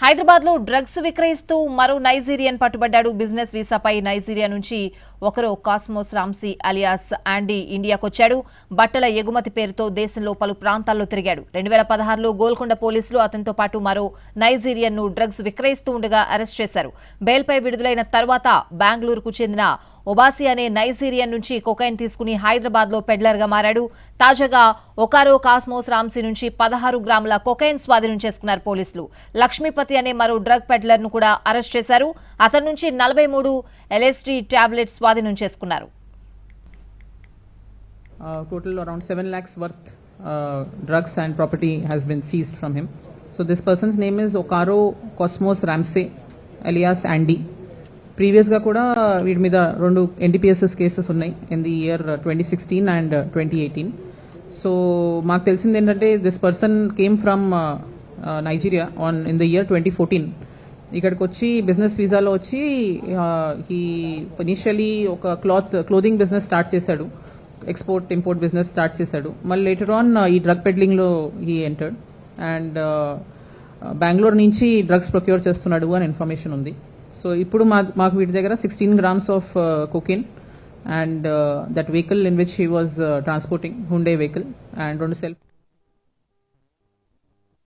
హైదరాబాద్ లో డ్రగ్స్ విక్రయిస్తూ మరో నైజీరియన్ పట్టుబడ్డాడు బిజినెస్ వీసాపై నైజీరియా నుంచి ఒకరు కాస్మోస్ రామ్సీ అలియాస్ ఆండీ ఇండియాకొచ్చాడు బట్టల ఎగుమతి పేరుతో దేశంలో పలు ప్రాంతాల్లో తిరిగాడు రెండు వేల పదహారులో గోల్కొండ పోలీసులు అతనితో పాటు మరో నైజీరియన్ ను డ్రగ్స్ విక్రయిస్తూ ఉండగా అరెస్ట్ చేశారు బెయిల్పై విడుదలైన తర్వాత బెంగళూరుకు చెందిన ఒబాసి అనే నైజీరియన్ నుంచి కొకైన్ తీసుకుని హైదరాబాద్ లో పెడ్లర్ గా మారాడు తాజాగా ఒకారో కాస్మోస్ రామ్సీ నుంచి పదహారు గ్రాముల కొకైన్ స్వాధీనం చేసుకున్నారు పోలీసులు లక్ష్మీపతి అనే మరో డ్రగ్ పెడ్లర్ ను కూడా అరెస్ట్ చేశారు అతని నుంచి నలభై మూడు ఎల్ఎస్టీ టాబ్లెట్ స్వాధీనం చేసుకున్నారు Uh, total around 7 lakhs worth uh, drugs and property has been seized from him. So this person's name is Okaro Cosmos Ramsey alias Andy. ప్రీవియస్గా కూడా వీటి మీద రెండు ఎన్డీపీఎస్ఎస్ కేసెస్ ఉన్నాయి in the year twenty sixteen and twenty eighteen so మాకు తెలిసింది ఏంటంటే this person came from Nigeria on in the year twenty fourteen ఇక్కడికి వచ్చి బిజినెస్ వీసాలో వచ్చి హీ ఇనిషియలీ ఒక క్లాత్ క్లోదింగ్ బిజినెస్ స్టార్ట్ చేశాడు ఎక్స్పోర్ట్ ఇంపోర్ట్ బిజినెస్ స్టార్ట్ చేశాడు మళ్ళీ లేటర్ ఆన్ ఈ డ్రగ్ పెడ్లింగ్లో హీ ఎంటర్డ్ అండ్ బెంగళూరు నుంచి డ్రగ్స్ ప్రొక్యూర్ చేస్తున్నాడు అని ఇన్ఫర్మేషన్ ఉంది సో ఇప్పుడు మా మాకు వీటి దగ్గర sixteen grams of cocaine and that vehicle in which he was transporting Hyundai vehicle and రెండు సెల్ఫ్